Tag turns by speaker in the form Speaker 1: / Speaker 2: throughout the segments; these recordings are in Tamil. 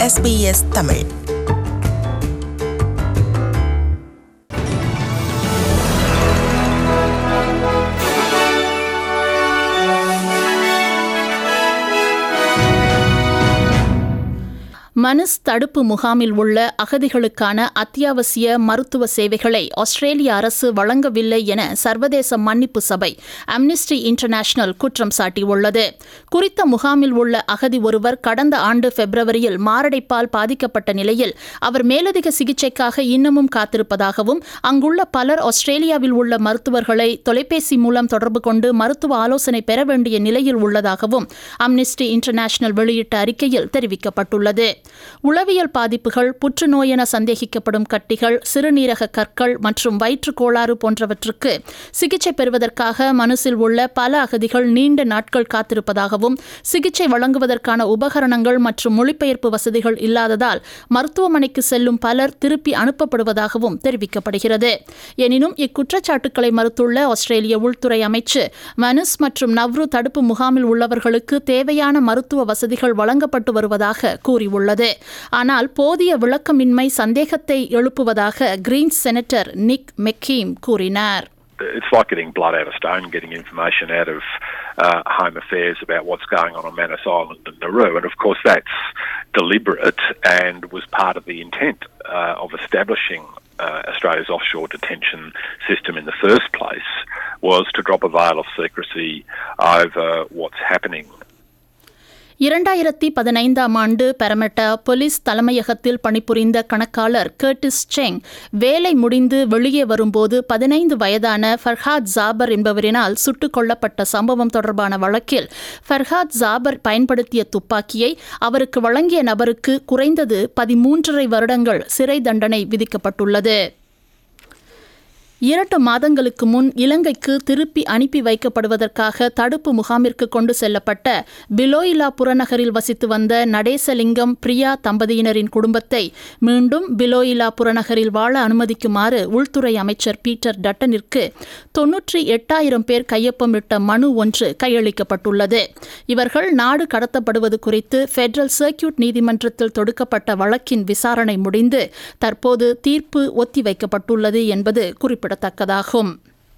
Speaker 1: SBS தமிழ்
Speaker 2: மனஸ் தடுப்பு முகாமில் உள்ள அகதிகளுக்கான அத்தியாவசிய மருத்துவ சேவைகளை ஆஸ்திரேலிய அரசு வழங்கவில்லை என சர்வதேச மன்னிப்பு சபை அம்னிஸ்டி இன்டர்நேஷனல் குற்றம் சாட்டியுள்ளது குறித்த முகாமில் உள்ள அகதி ஒருவர் கடந்த ஆண்டு பிப்ரவரியில் மாரடைப்பால் பாதிக்கப்பட்ட நிலையில் அவர் மேலதிக சிகிச்சைக்காக இன்னமும் காத்திருப்பதாகவும் அங்குள்ள பலர் ஆஸ்திரேலியாவில் உள்ள மருத்துவர்களை தொலைபேசி மூலம் தொடர்பு கொண்டு மருத்துவ ஆலோசனை பெற வேண்டிய நிலையில் உள்ளதாகவும் அம்னிஸ்டி இன்டர்நேஷனல் வெளியிட்ட அறிக்கையில் தெரிவிக்கப்பட்டுள்ளது உளவியல் பாதிப்புகள் புற்றுநோய் என சந்தேகிக்கப்படும் கட்டிகள் சிறுநீரக கற்கள் மற்றும் வயிற்றுக் கோளாறு போன்றவற்றுக்கு சிகிச்சை பெறுவதற்காக மனசில் உள்ள பல அகதிகள் நீண்ட நாட்கள் காத்திருப்பதாகவும் சிகிச்சை வழங்குவதற்கான உபகரணங்கள் மற்றும் மொழிபெயர்ப்பு வசதிகள் இல்லாததால் மருத்துவமனைக்கு செல்லும் பலர் திருப்பி அனுப்பப்படுவதாகவும் தெரிவிக்கப்படுகிறது எனினும் இக்குற்றச்சாட்டுக்களை மறுத்துள்ள ஆஸ்திரேலிய உள்துறை அமைச்சு மனுஸ் மற்றும் நவ்ரு தடுப்பு முகாமில் உள்ளவர்களுக்கு தேவையான மருத்துவ வசதிகள் வழங்கப்பட்டு வருவதாக கூறியுள்ளது ஆனால் போதிய விளக்கமின்மை சந்தேகத்தை எழுப்புவதாக கிரீன் செனட்டர் நிக் மெக்கீம் கூறினார்
Speaker 3: it's like getting blood out of stone, getting information out of uh, Home Affairs about what's going on on Manus Island and Nauru. And of course, that's deliberate and was part of the intent uh, of establishing uh, Australia's offshore detention system in the first place, was to drop a veil of secrecy over what's happening
Speaker 2: இரண்டாயிரத்தி பதினைந்தாம் ஆண்டு பெரமெட்டா போலீஸ் தலைமையகத்தில் பணிபுரிந்த கணக்காளர் கர்டிஸ் செங் வேலை முடிந்து வெளியே வரும்போது பதினைந்து வயதான ஃபர்ஹாத் ஜாபர் என்பவரினால் சுட்டுக் கொல்லப்பட்ட சம்பவம் தொடர்பான வழக்கில் ஃபர்ஹாத் ஜாபர் பயன்படுத்திய துப்பாக்கியை அவருக்கு வழங்கிய நபருக்கு குறைந்தது பதிமூன்றரை வருடங்கள் சிறை தண்டனை விதிக்கப்பட்டுள்ளது இரண்டு மாதங்களுக்கு முன் இலங்கைக்கு திருப்பி அனுப்பி வைக்கப்படுவதற்காக தடுப்பு முகாமிற்கு கொண்டு செல்லப்பட்ட பிலோயிலா புறநகரில் வசித்து வந்த நடேசலிங்கம் பிரியா தம்பதியினரின் குடும்பத்தை மீண்டும் பிலோயிலா புறநகரில் வாழ அனுமதிக்குமாறு உள்துறை அமைச்சர் பீட்டர் டட்டனிற்கு தொன்னூற்றி எட்டாயிரம் பேர் கையொப்பமிட்ட மனு ஒன்று கையளிக்கப்பட்டுள்ளது இவர்கள் நாடு கடத்தப்படுவது குறித்து பெடரல் சர்க்கியூட் நீதிமன்றத்தில் தொடுக்கப்பட்ட வழக்கின் விசாரணை முடிந்து தற்போது தீர்ப்பு ஒத்திவைக்கப்பட்டுள்ளது என்பது குறிப்பிடத்தக்கது குறிப்பிடத்தக்கதாகும்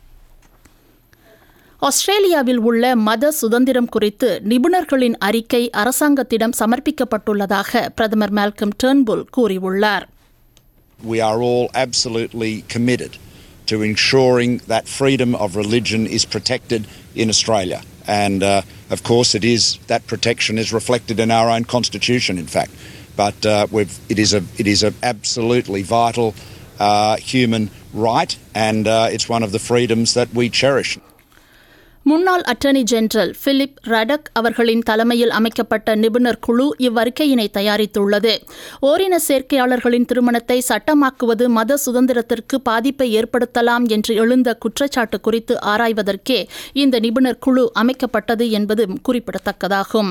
Speaker 2: ஆஸ்திரேலியாவில் உள்ள மத சுதந்திரம் குறித்து நிபுணர்களின் அறிக்கை அரசாங்கத்திடம் சமர்ப்பிக்கப்பட்டுள்ளதாக பிரதமர் மால்கம் டேர்ன்புல் கூறியுள்ளார்
Speaker 4: We are all absolutely committed to ensuring that freedom of religion is protected in Australia. And uh, of course, it is that protection is reflected in our own constitution, in fact. But uh, we've, it is a it is a absolutely vital uh, human right, and uh, it's one of the freedoms that we cherish.
Speaker 2: முன்னாள் அட்டர்னி ஜெனரல் பிலிப் ரடக் அவர்களின் தலைமையில் அமைக்கப்பட்ட நிபுணர் குழு இவ்வறிக்கையினை தயாரித்துள்ளது ஓரின சேர்க்கையாளர்களின் திருமணத்தை சட்டமாக்குவது மத சுதந்திரத்திற்கு பாதிப்பை ஏற்படுத்தலாம் என்று எழுந்த குற்றச்சாட்டு குறித்து ஆராய்வதற்கே இந்த நிபுணர் குழு அமைக்கப்பட்டது என்பது குறிப்பிடத்தக்கதாகும்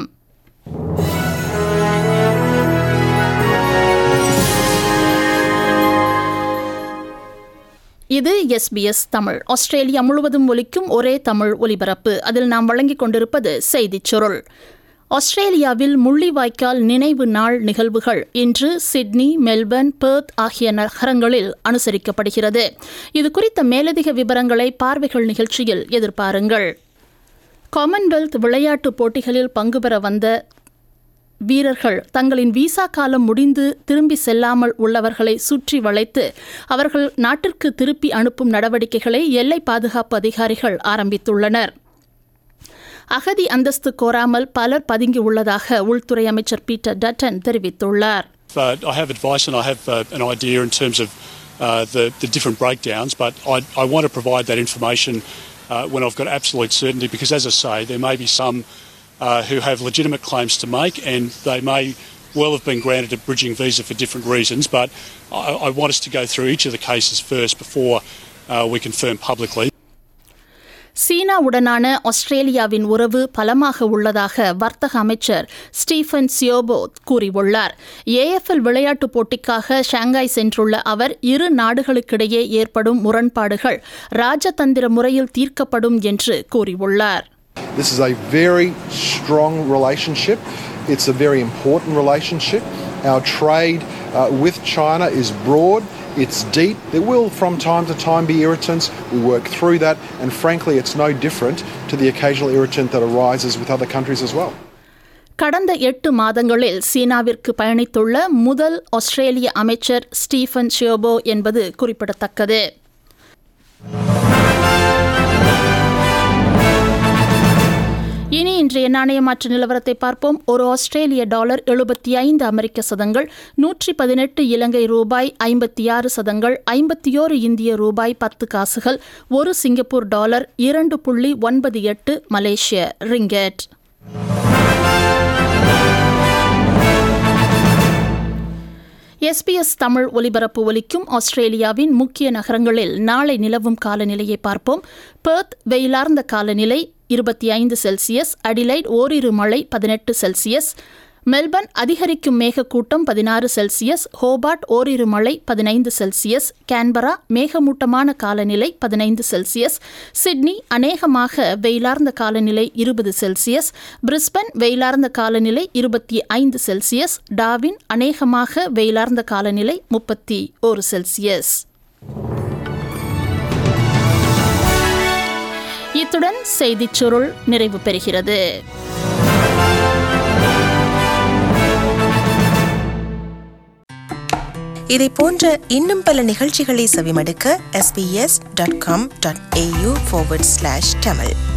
Speaker 2: இது எஸ்பிஎஸ் தமிழ் ஆஸ்திரேலியா முழுவதும் ஒலிக்கும் ஒரே தமிழ் ஒலிபரப்பு அதில் நாம் வழங்கிக் கொண்டிருப்பது செய்திச் சுருள் ஆஸ்திரேலியாவில் முள்ளிவாய்க்கால் நினைவு நாள் நிகழ்வுகள் இன்று சிட்னி மெல்பர்ன் பெர்த் ஆகிய நகரங்களில் அனுசரிக்கப்படுகிறது இது குறித்த மேலதிக விவரங்களை பார்வைகள் நிகழ்ச்சியில் எதிர்பாருங்கள் காமன்வெல்த் விளையாட்டுப் போட்டிகளில் பங்கு பெற வந்த வீரர்கள் தங்களின் விசா காலம் முடிந்து திரும்பி செல்லாமல் உள்ளவர்களை சுற்றி வளைத்து அவர்கள் நாட்டிற்கு திருப்பி அனுப்பும் நடவடிக்கைகளை எல்லை பாதுகாப்பு அதிகாரிகள் ஆரம்பித்துள்ளனர் அகதி அந்தஸ்து கோராமல் பலர் பதுங்கியுள்ளதாக உள்துறை அமைச்சர் பீட்டர் டட்டன் தெரிவித்துள்ளார்
Speaker 5: But I have advice and I have uh, an idea in terms of uh, the, the different breakdowns, but I, I want to provide that information uh, when I've got absolute certainty because, as I say, there may be some uh, who have legitimate claims to make and they may well have been granted a bridging visa for different reasons, but I, I want us to go through each of the cases first before uh, we confirm publicly.
Speaker 2: சீனாவுடனான ஆஸ்திரேலியாவின் உறவு பலமாக உள்ளதாக வர்த்தக அமைச்சர் ஸ்டீஃபன் சியோபோ கூறியுள்ளார் ஏஎஃப்எல் விளையாட்டுப் போட்டிக்காக ஷாங்காய் சென்றுள்ள அவர் இரு நாடுகளுக்கிடையே ஏற்படும் முரண்பாடுகள் ராஜதந்திர முறையில் தீர்க்கப்படும் என்று கூறியுள்ளார்
Speaker 6: This is a very strong relationship.
Speaker 1: It's a very important relationship. Our trade uh, with China is broad, it's deep. There will, from time to time, be irritants. We work through that, and frankly, it's no different to the occasional irritant that arises with other countries as well.
Speaker 2: கடந்த எட்டு மாதங்களில் சீனாவிற்கு பயணித்துள்ள முதல் ஆஸ்திரேலிய அமைச்சர் ஸ்டீஃபன் ஷியோபோ என்பது குறிப்பிடத்தக்கது இனி இன்றைய நாணய மாற்று நிலவரத்தை பார்ப்போம் ஒரு ஆஸ்திரேலிய டாலர் எழுபத்தி ஐந்து அமெரிக்க சதங்கள் நூற்றி பதினெட்டு இலங்கை ரூபாய் ஐம்பத்தி ஆறு சதங்கள் ஐம்பத்தியோரு இந்திய ரூபாய் பத்து காசுகள் ஒரு சிங்கப்பூர் டாலர் இரண்டு புள்ளி ஒன்பது எட்டு மலேசிய ரிங்கெட் எஸ்பிஎஸ் தமிழ் ஒலிபரப்பு ஒலிக்கும் ஆஸ்திரேலியாவின் முக்கிய நகரங்களில் நாளை நிலவும் காலநிலையை பார்ப்போம் பெர்த் வெயிலார்ந்த காலநிலை இருபத்தி ஐந்து செல்சியஸ் அடிலைட் ஓரிரு மழை பதினெட்டு செல்சியஸ் மெல்பர்ன் அதிகரிக்கும் மேகக்கூட்டம் பதினாறு செல்சியஸ் ஹோபார்ட் ஓரிரு மழை பதினைந்து செல்சியஸ் கேன்பரா மேகமூட்டமான காலநிலை பதினைந்து செல்சியஸ் சிட்னி அநேகமாக வெயிலார்ந்த காலநிலை இருபது செல்சியஸ் பிரிஸ்பன் வெயிலார்ந்த காலநிலை இருபத்தி ஐந்து செல்சியஸ் டாவின் அநேகமாக வெயிலார்ந்த காலநிலை முப்பத்தி ஒரு செல்சியஸ் இத்துடன் செய்திச் சுருள் நிறைவு பெறுகிறது
Speaker 6: இதை போன்ற இன்னும் பல நிகழ்ச்சிகளை செவிமடுக்க sbs.com.au forward slash tamil